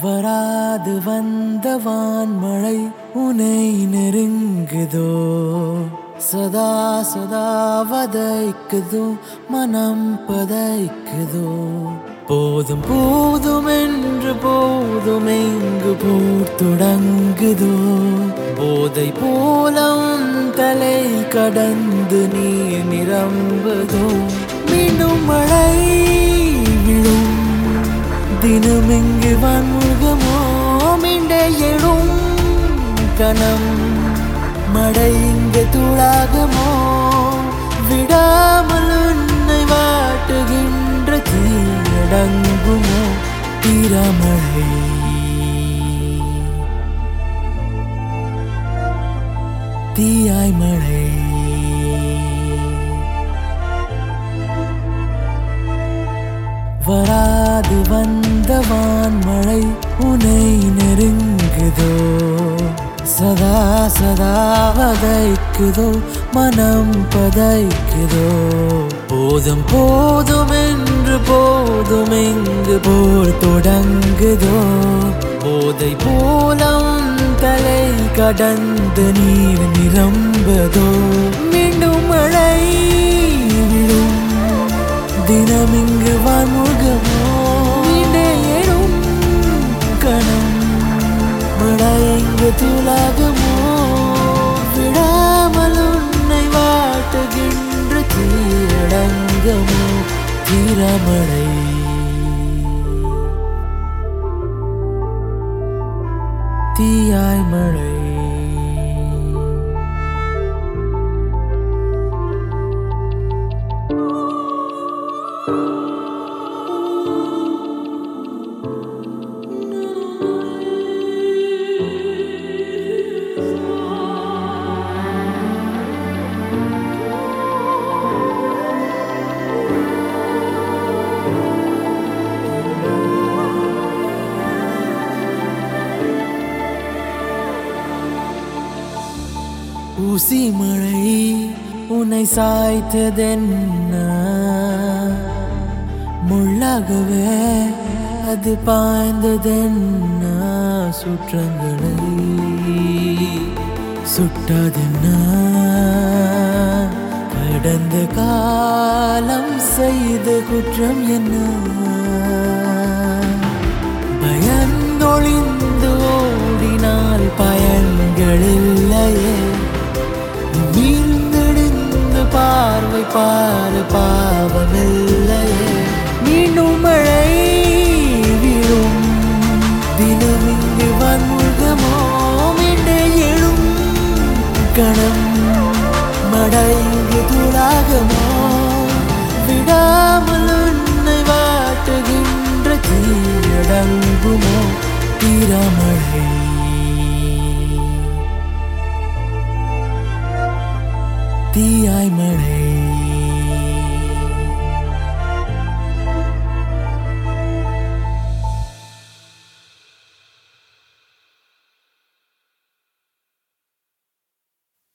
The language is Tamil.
வராது வந்த வான்மழை உனை நெருங்குதோ சதா சதா வதைக்குதோ மனம் பதைக்குதோ போதும் போதும் என்று போதும் எங்கு போர் தொடங்குதோ போதை போல உன் தலை கடந்து நீர் நிரம்புதோ மீண்டும் மழை விழும் தினம் இங்கு வான்முகமோ மீண்டே எழும் கணம் மழை இங்கு தூளாகுமோ விடாமல் உன்னை வாட்டுகின்ற தீயடங்குமோ தீரமழை தீயாய் மழை வராது வந்த வான்மழை உனை நெருங்குதோ சதா சதா வதைக்குதோ மனம் பதைக்குதோ போதும் போதும் என்று போதும் எங்கு போர் தொடங்குதோ போதை போல உன் தலை கடந்து நீர் நிரம்பதோ மீண்டும் மழை விழும் தினம் இங்கு வான்முகமோ மீண்டே எழும் கணம் மழை இங்கு தூளாகுமோ விடாமல் உன்னை வாட்டுகின்ற தீரடங்கமோ தீரமழை தீயாய் மழை ஊசி மழை உன்னை சாய்த்ததென்ன முள்ளாகவே அது பாய்ந்ததென்ன சுற்றங்களை சுட்டதென்ன கடந்த காலம் செய்த குற்றம் என்ன பயந்தொழிந்து ஓடினால் பயன்கள் இல்லையே வீழ்ந்தெடுந்து பார்வை பாரு பாவமில்லையே மீண்டும் மழை விழும் தினம் இங்கு வன்முகமோ மீண்டே எழும் கணம் மழை இங்கு தூளாகமோ விடாமல் உன்னை வாட்டுகின்ற தீயடங்குமோ தீரமழை தீயாய் மழை